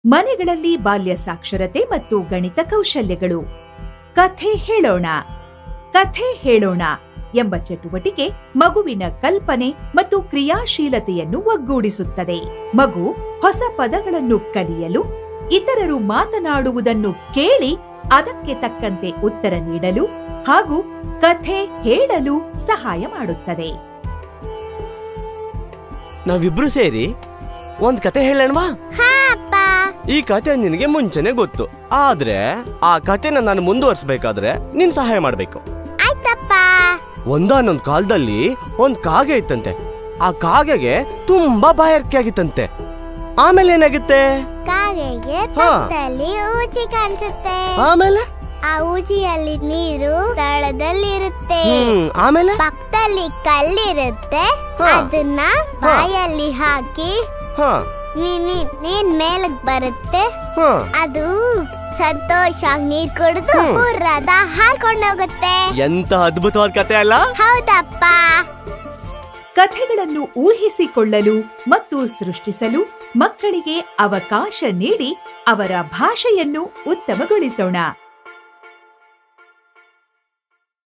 ಮನೆಗಳಲ್ಲಿ ಬಾಲ್ಯ ಸಾಕ್ಷರತೆ ಮತ್ತು ಗಣಿತ ಕೌಶಲ್ಯಗಳು ಕಥೆ ಹೇಳೋಣ ಕಥೆ ಹೇಳೋಣ ಎಂಬ ಚಟುವಟಿಕೆ ಮಗುವಿನ ಕಲ್ಪನೆ ಮತ್ತು ಕ್ರಿಯಾಶೀಲತೆಯನ್ನು ಒಗ್ಗೂಡಿಸುತ್ತದೆ ಮಗು ಹೊಸ ಪದಗಳನ್ನು ಕಲಿಯಲು ಇತರರು ಮಾತನಾಡುವುದನ್ನು ಕೇಳಿ ಅದಕ್ಕೆ ತಕ್ಕಂತೆ ಉತ್ತರ ನೀಡಲು ಹಾಗೂ ಕಥೆ ಹೇಳಲು ಸಹಾಯ ಮಾಡುತ್ತದೆ ನಾವಿಬ್ರು ಸೇರಿ ಒಂದ್ ಕತೆ ಹೇಳೋಣವಾ ಹಾ ಅಪ್ಪ ಈ ಕತೆ ನಿನಗೆ ಮುಂಚೆನೆ ಗೊತ್ತು ಆದ್ರೆ ಆ ಕತೆನ ನಾನು ಮುಂದುವರ್ಸ್ಬೇಕಾದ್ರೆ ನೀನ್ ಸಹಾಯ ಮಾಡ್ಬೇಕು ಆಯ್ತಪ್ಪ ಒಂದಾನೊಂದ್ ಕಾಲದಲ್ಲಿ ಒಂದ್ ಕಾಗೆ ಇತ್ತಂತೆ ಆ ಕಾಗೆಗೆ ತುಂಬಾ ಬಾಯಾರಿಕೆ ಆಗಿತ್ತಂತೆ ಆಮೇಲೆ ಏನಾಗುತ್ತೆ ಕಾಗೆಗೆ ಹಾ. ಪಕ್ಕದಲ್ಲಿ ಊಚಿ ಕಾಣಿಸುತ್ತೆ ಆಮೇಲೆ ಆ ಊಚಿಯಲ್ಲಿ ನೀರು ತಳದಲ್ಲಿರುತ್ತೆ ಹ್ಮ್ ಆಮೇಲೆ ಪಕ್ಕದಲ್ಲಿ ಕಲ್ಲಿರುತ್ತೆ ಹಾ. ಅದನ್ನ ಬಾಯಲ್ಲಿ ಹಾಕಿ ಹಾ ನೀ- ನೀ- ನೀರ್ ಮೇಲಕ್ ಬರುತ್ತೆ ಹಾ ಅದು ಸಂತೋಷ ನೀರ್ ಕುಡಿದು ಹ್ಮ್. ಹುರ್ರದ ಹಾಕೊಂಡೋಗುತ್ತೆ ಎಂತ ಅದ್ಭುತವಾದ ಕತೆ ಅಲ್ಲ ಹೌದಪ್ಪ ಕಥೆಗಳನ್ನು ಊಹಿಸಿಕೊಳ್ಳಲು ಮತ್ತು ಸೃಷ್ಟಿಸಲು ಮಕ್ಕಳಿಗೆ ಅವಕಾಶ ನೀಡಿ ಅವರ ಭಾಷೆಯನ್ನು ಉತ್ತಮಗೊಳಿಸೋಣ